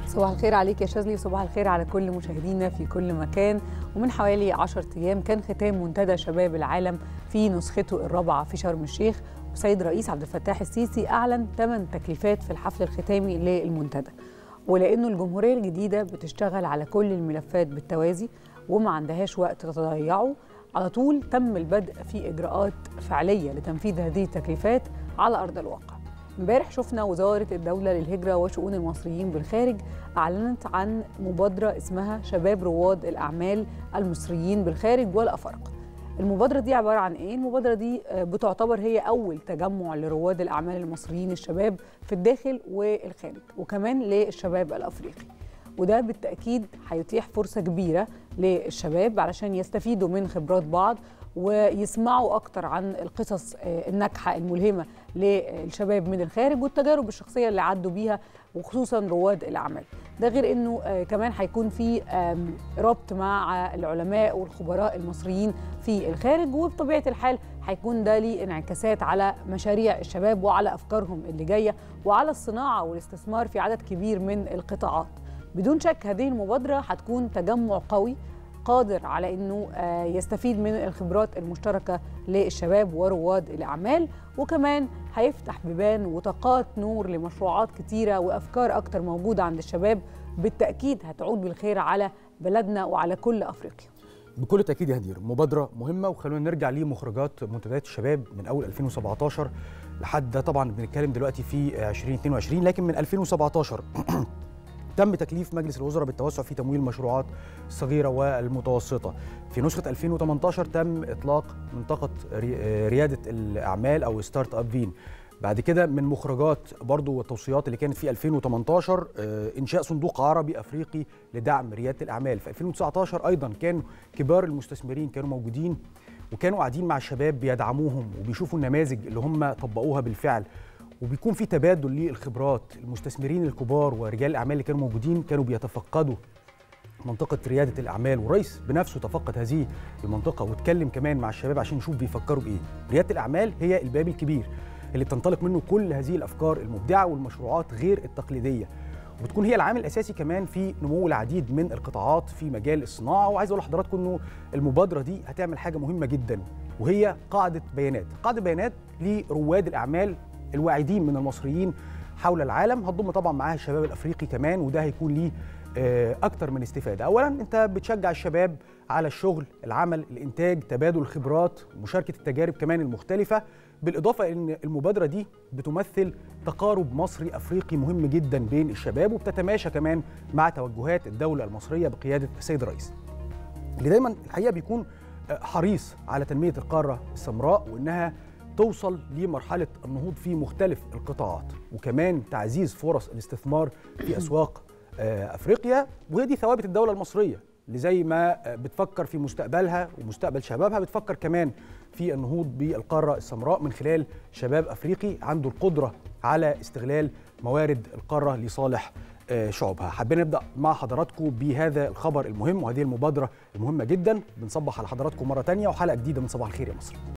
صباح الخير عليك يا شاذلي وصباح الخير على كل مشاهدينا في كل مكان ومن حوالي 10 ايام كان ختام منتدى شباب العالم في نسخته الرابعه في شرم الشيخ وسيد رئيس عبد الفتاح السيسي اعلن ثمان تكليفات في الحفل الختامي للمنتدى ولانه الجمهوريه الجديده بتشتغل على كل الملفات بالتوازي وما عندهاش وقت تضيعه على طول تم البدء في اجراءات فعليه لتنفيذ هذه التكليفات على ارض الواقع امبارح شفنا وزارة الدولة للهجرة وشؤون المصريين بالخارج أعلنت عن مبادرة اسمها شباب رواد الأعمال المصريين بالخارج والأفارقة المبادرة دي عبارة عن إيه؟ المبادرة دي بتعتبر هي أول تجمع لرواد الأعمال المصريين الشباب في الداخل والخارج وكمان للشباب الأفريقي وده بالتأكيد هيتيح فرصة كبيرة للشباب علشان يستفيدوا من خبرات بعض ويسمعوا أكتر عن القصص الناجحة الملهمة للشباب من الخارج والتجارب الشخصية اللي عدوا بيها وخصوصا رواد الأعمال ده غير أنه كمان هيكون في ربط مع العلماء والخبراء المصريين في الخارج وبطبيعة الحال هيكون ده ليه انعكاسات على مشاريع الشباب وعلى أفكارهم اللي جاية وعلى الصناعة والاستثمار في عدد كبير من القطاعات بدون شك هذه المبادرة هتكون تجمع قوي قادر على انه يستفيد من الخبرات المشتركه للشباب ورواد الاعمال وكمان هيفتح بيبان وطاقات نور لمشروعات كتيره وافكار اكتر موجوده عند الشباب بالتاكيد هتعود بالخير على بلدنا وعلى كل افريقيا. بكل تاكيد يا هدير مبادره مهمه وخلونا نرجع لمخرجات منتديات الشباب من اول 2017 لحد ده طبعا بنتكلم دلوقتي في 2022 لكن من 2017 تم تكليف مجلس الوزراء بالتوسع في تمويل المشروعات الصغيرة والمتوسطة في نسخة 2018 تم إطلاق منطقة ريادة الأعمال أو ستارت أب فين بعد كده من مخرجات برضو والتوصيات اللي كانت في 2018 إنشاء صندوق عربي أفريقي لدعم ريادة الأعمال في 2019 أيضا كانوا كبار المستثمرين كانوا موجودين وكانوا قاعدين مع الشباب بيدعموهم وبيشوفوا النماذج اللي هم طبقوها بالفعل وبيكون في تبادل للخبرات المستثمرين الكبار ورجال الاعمال اللي كانوا موجودين كانوا بيتفقدوا منطقة ريادة الأعمال والرئيس بنفسه تفقد هذه المنطقة واتكلم كمان مع الشباب عشان نشوف بيفكروا بإيه ريادة الأعمال هي الباب الكبير اللي بتنطلق منه كل هذه الأفكار المبدعة والمشروعات غير التقليدية وبتكون هي العامل الاساسي كمان في نمو العديد من القطاعات في مجال الصناعه وعايز اقول لحضراتكم انه المبادره دي هتعمل حاجه مهمه جدا وهي قاعده بيانات قاعده بيانات لرواد الاعمال الواعدين من المصريين حول العالم هتضم طبعا معاها الشباب الافريقي كمان وده هيكون ليه اكتر من استفاده اولا انت بتشجع الشباب على الشغل العمل الانتاج تبادل الخبرات مشاركه التجارب كمان المختلفه بالاضافه ان المبادره دي بتمثل تقارب مصري افريقي مهم جدا بين الشباب وبتتماشى كمان مع توجهات الدوله المصريه بقياده السيد الرئيس اللي دايما الحقيقه بيكون حريص على تنميه القاره السمراء وانها توصل لمرحلة النهوض في مختلف القطاعات وكمان تعزيز فرص الاستثمار في أسواق أفريقيا وهي دي ثوابت الدولة المصرية اللي زي ما بتفكر في مستقبلها ومستقبل شبابها بتفكر كمان في النهوض بالقارة السمراء من خلال شباب أفريقي عنده القدرة على استغلال موارد القارة لصالح شعوبها حابين نبدا مع حضراتكم بهذا الخبر المهم وهذه المبادره المهمه جدا بنصبح على حضراتكم مره تانية وحلقه جديده من صباح الخير يا مصر